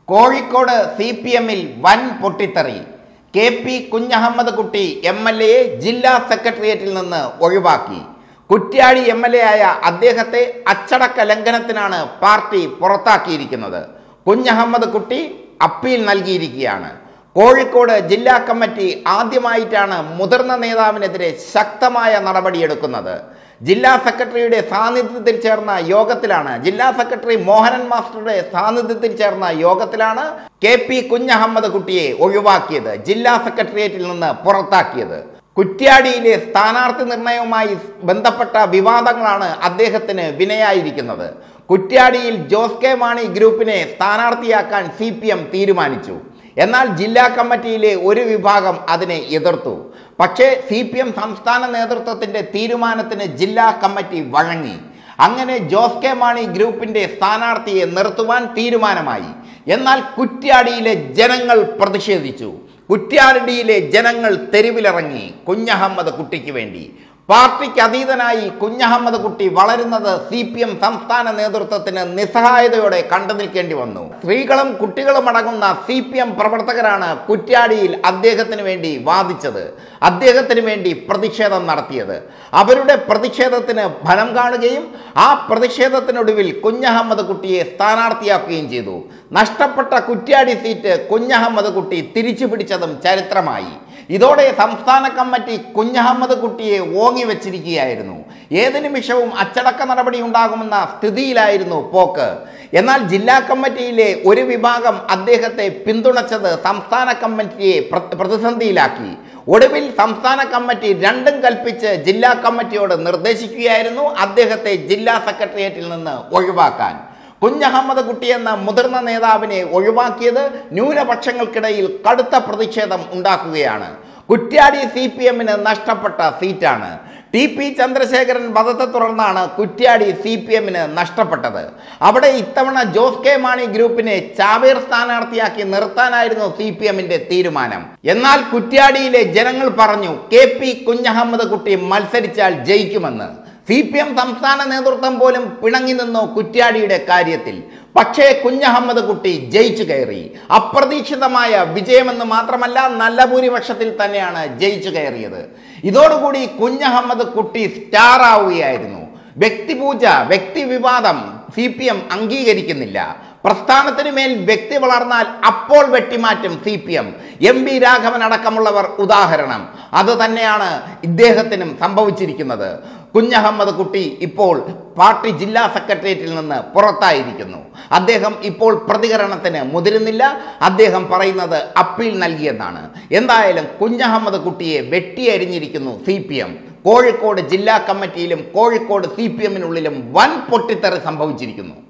Kozhikode C P എമ്മിൽ വൻ പൊട്ടിത്തെറി കെ പി കുഞ്ഞഹമ്മദ് കുട്ടി എം എൽ എയെ ജില്ലാ സെക്രട്ടേറിയറ്റിൽ നിന്ന് ഒഴിവാക്കി കുറ്റ്യാടി എം എൽ എ ആയ അദ്ദേഹത്തെ അച്ചടക്ക ലംഘനത്തിനാണ് പാർട്ടി പുറത്താക്കിയിരിക്കുന്നത് കുഞ്ഞഹമ്മദ് കുട്ടി അപ്പീൽ നൽകിയിരിക്കുകയാണ് കോഴിക്കോട് ജില്ലാ കമ്മിറ്റി ആദ്യമായിട്ടാണ് മുതിർന്ന നേതാവിനെതിരെ ശക്തമായ നടപടിയെടുക്കുന്നത് ജില്ലാ സെക്രട്ടറിയുടെ സാന്നിധ്യത്തിൽ ചേർന്ന യോഗത്തിലാണ് ജില്ലാ സെക്രട്ടറി മോഹനൻ മാസ്റ്ററുടെ സാന്നിധ്യത്തിൽ ചേർന്ന യോഗത്തിലാണ് കെ പി കുഞ്ഞഹമ്മദ് കുട്ടിയെ ഒഴിവാക്കിയത് ജില്ലാ സെക്രട്ടേറിയറ്റിൽ നിന്ന് പുറത്താക്കിയത് കുറ്റ്യാടിയിലെ സ്ഥാനാർത്ഥി നിർണയവുമായി ബന്ധപ്പെട്ട വിവാദങ്ങളാണ് അദ്ദേഹത്തിന് വിനയായിരിക്കുന്നത് കുറ്റ്യാടിയിൽ ജോസ് കെ മാണി ഗ്രൂപ്പിനെ സ്ഥാനാർത്ഥിയാക്കാൻ സി പി എം തീരുമാനിച്ചു എന്നാൽ ജില്ലാ കമ്മിറ്റിയിലെ ഒരു വിഭാഗം അതിനെ എതിർത്തു പക്ഷേ സി പി എം സംസ്ഥാന നേതൃത്വത്തിന്റെ തീരുമാനത്തിന് ജില്ലാ കമ്മിറ്റി വഴങ്ങി അങ്ങനെ ജോസ് കെ മാണി ഗ്രൂപ്പിന്റെ സ്ഥാനാർത്ഥിയെ നിർത്തുവാൻ തീരുമാനമായി എന്നാൽ കുറ്റ്യാടിയിലെ ജനങ്ങൾ പ്രതിഷേധിച്ചു കുറ്റ്യാടിയിലെ ജനങ്ങൾ തെരുവിലിറങ്ങി കുഞ്ഞഹമ്മദ് കുട്ടിക്ക് വേണ്ടി പാർട്ടിക്ക് അതീതനായി കുഞ്ഞഹമ്മദ് കുട്ടി വളരുന്നത് സി പി എം സംസ്ഥാന നേതൃത്വത്തിന് നിസ്സഹായതയോടെ കണ്ടു നിൽക്കേണ്ടി വന്നു സ്ത്രീകളും കുട്ടികളും അടങ്ങുന്ന സി പി എം പ്രവർത്തകരാണ് കുറ്റ്യാടിയിൽ അദ്ദേഹത്തിന് വേണ്ടി വാദിച്ചത് അദ്ദേഹത്തിന് വേണ്ടി പ്രതിഷേധം നടത്തിയത് അവരുടെ പ്രതിഷേധത്തിന് ഫലം കാണുകയും ആ പ്രതിഷേധത്തിനൊടുവിൽ കുഞ്ഞഹമ്മദ് കുട്ടിയെ സ്ഥാനാർത്ഥിയാക്കുകയും ചെയ്തു നഷ്ടപ്പെട്ട കുറ്റ്യാടി സീറ്റ് കുഞ്ഞഹമ്മദ് കുട്ടി തിരിച്ചു പിടിച്ചതും ചരിത്രമായി ഇതോടെ സംസ്ഥാന കമ്മിറ്റി കുഞ്ഞഹമ്മദ് കുട്ടിയെ ഓങ്ങി വെച്ചിരിക്കുകയായിരുന്നു ഏത് നിമിഷവും അച്ചടക്ക നടപടി ഉണ്ടാകുമെന്ന സ്ഥിതിയിലായിരുന്നു പോക്ക് എന്നാൽ ജില്ലാ കമ്മിറ്റിയിലെ ഒരു വിഭാഗം അദ്ദേഹത്തെ പിന്തുണച്ചത് സംസ്ഥാന കമ്മിറ്റിയെ പ്ര- പ്രതിസന്ധിയിലാക്കി ഒടുവിൽ സംസ്ഥാന കമ്മിറ്റി രണ്ടും കൽപ്പിച്ച് ജില്ലാ കമ്മിറ്റിയോട് നിർദ്ദേശിക്കുകയായിരുന്നു അദ്ദേഹത്തെ ജില്ലാ സെക്രട്ടേറിയറ്റിൽ നിന്ന് ഒഴിവാക്കാൻ കുഞ്ഞഹമ്മദ് കുട്ടി എന്ന മുതിർന്ന നേതാവിനെ ഒഴിവാക്കിയത് ന്യൂനപക്ഷങ്ങൾക്കിടയിൽ കടുത്ത പ്രതിഷേധം ഉണ്ടാക്കുകയാണ് കുറ്റ്യാടി സി പി എമ്മിന് നഷ്ടപ്പെട്ട സീറ്റാണ് ടി പി ചന്ദ്രശേഖരൻ വധത്തെ തുടർന്നാണ് കുറ്റ്യാടി സി പി എമ്മിന് നഷ്ടപ്പെട്ടത് അവിടെ ഇത്തവണ ജോസ് കെ മാണി ഗ്രൂപ്പിനെ ചാവേർ സ്ഥാനാർത്ഥിയാക്കി നിർത്താനായിരുന്നു സി പി എമ്മിന്റെ തീരുമാനം എന്നാൽ കുറ്റ്യാടിയിലെ ജനങ്ങൾ പറഞ്ഞു കെ പി കുഞ്ഞഹമ്മദ് കുട്ടി മത്സരിച്ചാൽ ജയിക്കുമെന്ന് സി പി എം സംസ്ഥാന നേതൃത്വം പോലും പിണങ്ങി നിന്നു കുറ്റ്യാടിയുടെ കാര്യത്തിൽ പക്ഷേ കുഞ്ഞഹമ്മദ് കുട്ടി ജയിച്ചു കയറി അപ്രതീക്ഷിതമായ വിജയമെന്ന് മാത്രമല്ല നല്ല ഭൂരിപക്ഷത്തിൽ തന്നെയാണ് ജയിച്ചു കയറിയത് ഇതോടുകൂടി കുഞ്ഞഹമ്മദ് കുട്ടി സ്റ്റാർ ആവുകയായിരുന്നു വ്യക്തിപൂജ വ്യക്തിവിവാദം സി പി എം അംഗീകരിക്കുന്നില്ല പ്രസ്ഥാനത്തിന് മേൽ വ്യക്തി വളർന്നാൽ അപ്പോൾ വെട്ടിമാറ്റും C P M M B Raghavan അടക്കമുള്ളവർ ഉദാഹരണം അത് തന്നെയാണ് ഇദ്ദേഹത്തിനും സംഭവിച്ചിരിക്കുന്നത് കുഞ്ഞഹമ്മദ് കുട്ടി ഇപ്പോൾ പാർട്ടി ജില്ലാ സെക്രട്ടേറിയറ്റിൽ നിന്ന് പുറത്തായിരിക്കുന്നു അദ്ദേഹം ഇപ്പോൾ പ്രതികരണത്തിന് മുതിരുന്നില്ല അദ്ദേഹം പറയുന്നത് അപ്പീൽ നൽകിയെന്നാണ് എന്തായാലും കുഞ്ഞഹമ്മദ് കുട്ടിയെ വെട്ടിയരിഞ്ഞിരിക്കുന്നു സി പി എം കോഴിക്കോട് ജില്ലാ കമ്മിറ്റിയിലും കോഴിക്കോട് സി പി എമ്മിനുള്ളിലും വൻ പൊട്ടിത്തെറി സംഭവിച്ചിരിക്കുന്നു